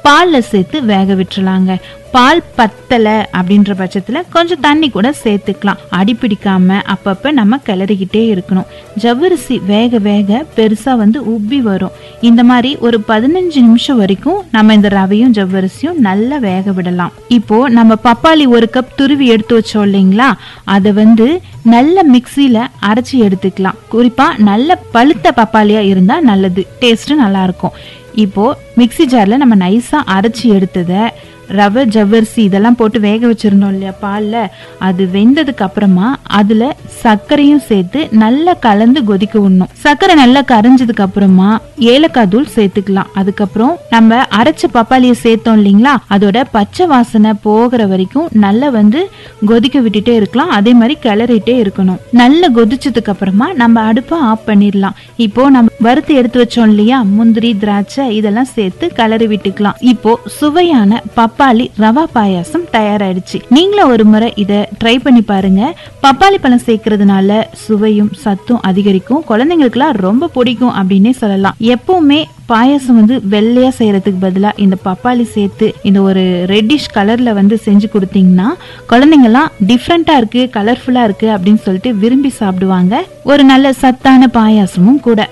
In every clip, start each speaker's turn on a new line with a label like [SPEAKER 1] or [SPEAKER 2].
[SPEAKER 1] பால்ல சேர்த்து வேக விட்டுறலாங்க பால் பத்தலை அப்படின்ற பட்சத்துல கொஞ்சம் தண்ணி கூட சேர்த்துக்கலாம் அடி பிடிக்காம அப்பப்ப நம்ம கிளறிக்கிட்டே இருக்கணும் ஜவ்வரிசி வேக வேக பெருசா வந்து உப்பி வரும் இந்த மாதிரி ஒரு பதினஞ்சு நிமிஷம் வரைக்கும் நம்ம இந்த ரவையும் ஜவ்வரிசியும் நல்லா வேக விடலாம் இப்போ நம்ம பப்பாளி ஒரு கப் துருவி எடுத்து வச்சோம் இல்லைங்களா அதை வந்து நல்ல மிக்சியில அரைச்சி எடுத்துக்கலாம் குறிப்பா நல்ல பழுத்த பப்பாளியா இருந்தா நல்லது டேஸ்ட் நல்லா இருக்கும் இப்போ மிக்ஸி ஜார்ல நம்ம நைஸா அரைச்சி எடுத்ததை ரவை ஜவ்வரிசி இதெல்லாம் போட்டு வேக வச்சிருந்தோம் இல்லையா பால்ல அது வெந்ததுக்கு அப்புறமா அதுல சர்க்கரையும் சேர்த்து நல்லா கலந்து கொதிக்க விடணும் சர்க்கரை நல்லா கரைஞ்சதுக்கு அப்புறமா ஏலக்காய் தூள் சேர்த்துக்கலாம் அதுக்கப்புறம் நம்ம அரைச்ச பப்பாளியை சேர்த்தோம் இல்லைங்களா அதோட பச்சை வாசனை போகிற வரைக்கும் நல்லா வந்து கொதிக்க விட்டுட்டே இருக்கலாம் அதே மாதிரி கிளறிட்டே இருக்கணும் நல்லா கொதிச்சதுக்கு அப்புறமா நம்ம அடுப்பை ஆஃப் பண்ணிடலாம் இப்போ நம்ம வறுத்து எடுத்து வச்சோம் இல்லையா முந்திரி திராட்சை இதெல்லாம் சேர்த்து கிளறி விட்டுக்கலாம் இப்போ சுவையான பப்பாளி ரவா பாயாசம் தயாராயிடுச்சு நீங்களும் ஒரு முறை இதை ட்ரை பண்ணி பாருங்க பப்பாளி பழம் சேர்க்கறதுனால சுவையும் சத்தும் அதிகரிக்கும் குழந்தைங்களுக்குலாம் ரொம்ப பிடிக்கும் அப்படின்னே சொல்லலாம் எப்பவுமே பாயாசம் வந்து வெள்ளையா செய்யறதுக்கு பதிலா இந்த பப்பாளி சேர்த்து இந்த ஒரு ரெட்டிஷ் கலர்ல வந்து செஞ்சு கொடுத்தீங்கன்னா குழந்தைங்கலாம் டிஃப்ரெண்டா இருக்கு கலர்ஃபுல்லா இருக்கு அப்படின்னு சொல்லிட்டு விரும்பி சாப்பிடுவாங்க ஒரு நல்ல சத்தான பாயாசமும் கூட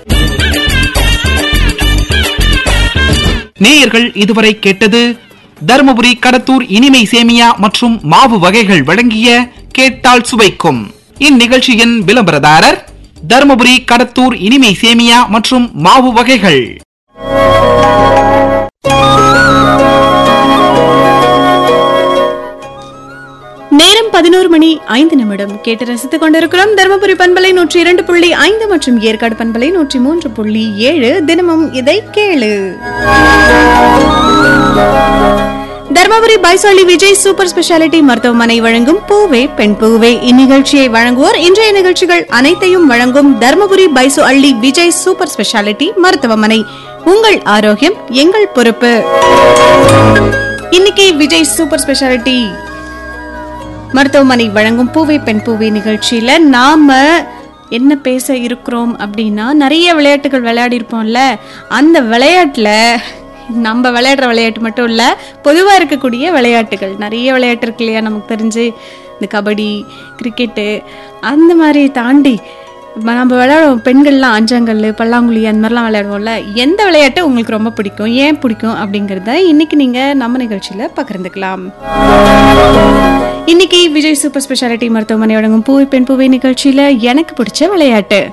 [SPEAKER 2] நேயர்கள் இதுவரை கேட்டது தருமபுரி கடத்தூர் இனிமை சேமியா மற்றும் மாவு வகைகள் வழங்கிய கேட்டால் சுவைக்கும் இந்நிகழ்ச்சியின் விளம்பரதாரர் தருமபுரி கடத்தூர் இனிமை சேமியா மற்றும் மாவு வகைகள்
[SPEAKER 3] நேரம் பதினோரு மணி ஐந்து நிமிடம் கேட்டு ரசித்துக் கொண்டிருக்கிறோம் தருமபுரி பண்பலை நூற்றி இரண்டு புள்ளி ஐந்து மற்றும் ஏற்காடு பண்பலை நூற்றி மூன்று புள்ளி ஏழு தினமும் இதை கேளு தர்மபுரி பைசாலி விஜய் சூப்பர் ஸ்பெஷாலிட்டி மருத்துவமனை வழங்கும் பூவே பெண் பூவே இந்நிகழ்ச்சியை வழங்குவோர் இன்றைய நிகழ்ச்சிகள் அனைத்தையும் வழங்கும் தர்மபுரி பைசு அள்ளி விஜய் சூப்பர் ஸ்பெஷாலிட்டி மருத்துவமனை உங்கள் ஆரோக்கியம் எங்கள் பொறுப்பு இன்னைக்கு விஜய் சூப்பர் ஸ்பெஷாலிட்டி மருத்துவமனை வழங்கும் பூவை பெண் பூவை நிகழ்ச்சியில நாம என்ன பேச இருக்கிறோம் அப்படின்னா நிறைய விளையாட்டுகள் விளையாடி இருப்போம்ல அந்த விளையாட்டுல நம்ம விளையாடுற விளையாட்டு மட்டும் இல்ல பொதுவா இருக்கக்கூடிய விளையாட்டுகள் நிறைய விளையாட்டு இருக்கு இல்லையா நமக்கு தெரிஞ்சு இந்த கபடி கிரிக்கெட்டு அந்த மாதிரி தாண்டி ம- நம்ம விளையாடுவோம் பெண்கள்லாம் அஞ்சாங்கல் பல்லாங்குழி அந்த மாதிரிலாம் விளையாடுவோம்ல எந்த விளையாட்டு உங்களுக்கு ரொம்ப பிடிக்கும் ஏன் பிடிக்கும் அப்படிங்கிறத இன்னைக்கு நீங்க நம்ம நிகழ்ச்சியில பகிர்ந்துக்கலாம் இன்னைக்கு விஜய் சூப்பர் ஸ்பெஷாலிட்டி மருத்துவமனை வழங்கும் பூவை பெண் பூவை நிகழ்ச்சியில எனக்கு பிடிச்ச விளையாட்டு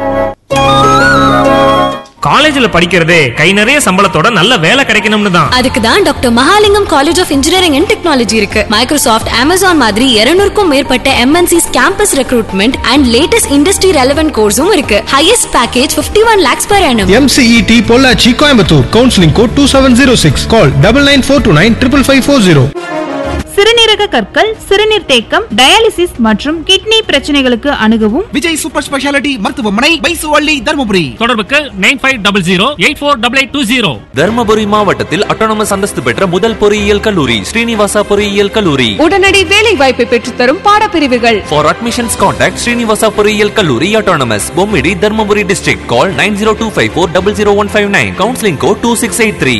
[SPEAKER 4] காலேஜ்ல படிக்கிறதே கை நிறைய சம்பளத்தோட நல்ல வேலை கிடைக்கணும்னு தான்
[SPEAKER 5] அதுக்கு தான் doctor Mahalingam college of engineering and technology இருக்கு மைக்ரோசாஃப்ட் அமேசான் மாதிரி 200 க்கும் மேற்பட்ட MNCs campus recruitment and latest industry relevant கோர்ஸும் இருக்கு highest package 51 one lakhs per annum
[SPEAKER 6] MCET Pollachi Coimbatore counselling code two seven zero six call double nine four two nine triple five four zero
[SPEAKER 1] சிறுநீரக கற்கள் சிறுநீர் தேக்கம் dialysis மற்றும் கிட்னி பிரச்சனைகளுக்கு அணுகவும்
[SPEAKER 2] Vijay super speciality மருத்துவமனை பைசுவள்ளி தருமபுரி
[SPEAKER 4] தொடர்புக்கு nine five double zero eight four double eight two zero
[SPEAKER 7] Dharmapuri மாவட்டத்தில் அட்டானமஸ் அந்தஸ்து பெற்ற முதல் பொறியியல் கல்லூரி ஸ்ரீனிவாசா பொறியியல் கல்லூரி
[SPEAKER 8] உடனடி வேலை வாய்ப்பை பெற்றுத்தரும் பாடப்பிரிவுகள்
[SPEAKER 7] ஃபார் அட்மிஷன்ஸ் கான்டாக்ட் ஸ்ரீனிவாசா பொறியியல் கல்லூரி autonomous Bommidi Dharmapuri district call nine zero two five four double zero one five nine counselling code two six eight three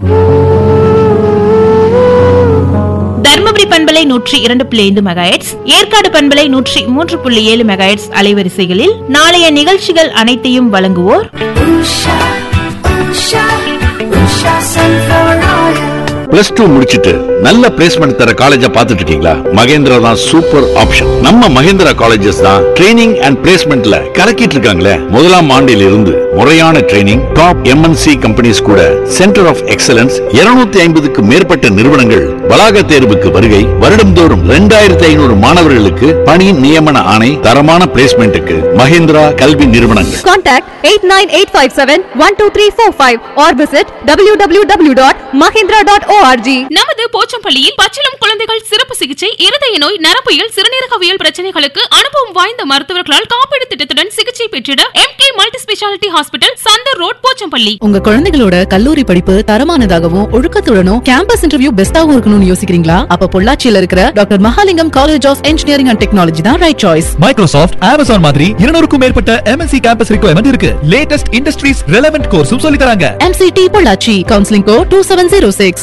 [SPEAKER 1] Dharmapuri பண்பலை நூற்றி இரண்டு புள்ளி ஐந்து மெகாஹெட்ஸ் ஏற்காடு பண்பலை நூற்றி மூன்று புள்ளி ஏழு மெகாஹெட்ஸ் அலைவரிசைகளில் நாளைய நிகழ்ச்சிகள் அனைத்தையும் வழங்குவோர்
[SPEAKER 9] பிளஸ் டூ முடிச்சிட்டு நல்ல பிளேஸ்மெண்ட் தர காலேஜ பாத்துட்டு இருக்கீங்களா மகேந்திரா தான் சூப்பர் ஆப்ஷன் நம்ம மகேந்திரா காலேஜஸ் தான் ட்ரைனிங் அண்ட் பிளேஸ்மெண்ட்ல கலக்கிட்டு இருக்காங்களே முதலாம் ஆண்டில் இருந்து முறையான ட்ரைனிங் டாப் எம்என்சி கம்பெனிஸ் கூட சென்டர் ஆஃப் எக்ஸலன்ஸ் 250 ஐம்பதுக்கு மேற்பட்ட நிறுவனங்கள் வளாக தேர்வுக்கு வருகை வருடம்தோறும் ரெண்டாயிரத்தி ஐநூறு மாணவர்களுக்கு பணி நியமன ஆணை தரமான பிளேஸ்மெண்ட்டுக்கு மகேந்திரா கல்வி நிறுவனங்கள்
[SPEAKER 8] Contact 89857-12345 or visit www.mahindra.org.
[SPEAKER 10] நமது போச்சம்பள்ளியில் பச்சிளம் குழந்தைகள் சிறப்பு சிகிச்சை இருதய நோய் நரம்பியல் சிறுநீரகவியல் பிரச்சனைகளுக்கு அனுபவம் வாய்ந்த மருத்துவர்களால் காப்பீடு திட்டத்துடன் சிகிச்சை பெற்றிட M K multi speciality hospital Chandar road Pochampalli
[SPEAKER 11] உங்க குழந்தைகளோட கல்லூரி படிப்பு தரமானதாகவும் ஒழுக்கத்துடனும் கேம்பஸ் இன்டர்வியூ பெஸ்டாவும் இருக்கணும்னு யோசிக்கிறீங்களா அப்ப பொள்ளாச்சியில இருக்கிற doctor Mahalingam college of engineering and technology தான் ரைட் சாய்ஸ்
[SPEAKER 6] மைக்ரோசாஃப்ட் அமேசான் மாதிரி இருநூறுக்கும் மேற்பட்ட எம்என்சி கேம்பஸ் ரிக்வயர்மெண்ட் இருக்கு லேட்டஸ்ட் இண்டஸ்ட்ரீஸ் ரெலவென்ட் கோர்ஸும் சொல்லி தராங்க
[SPEAKER 11] MCT Pollachi counselling code two seven zero six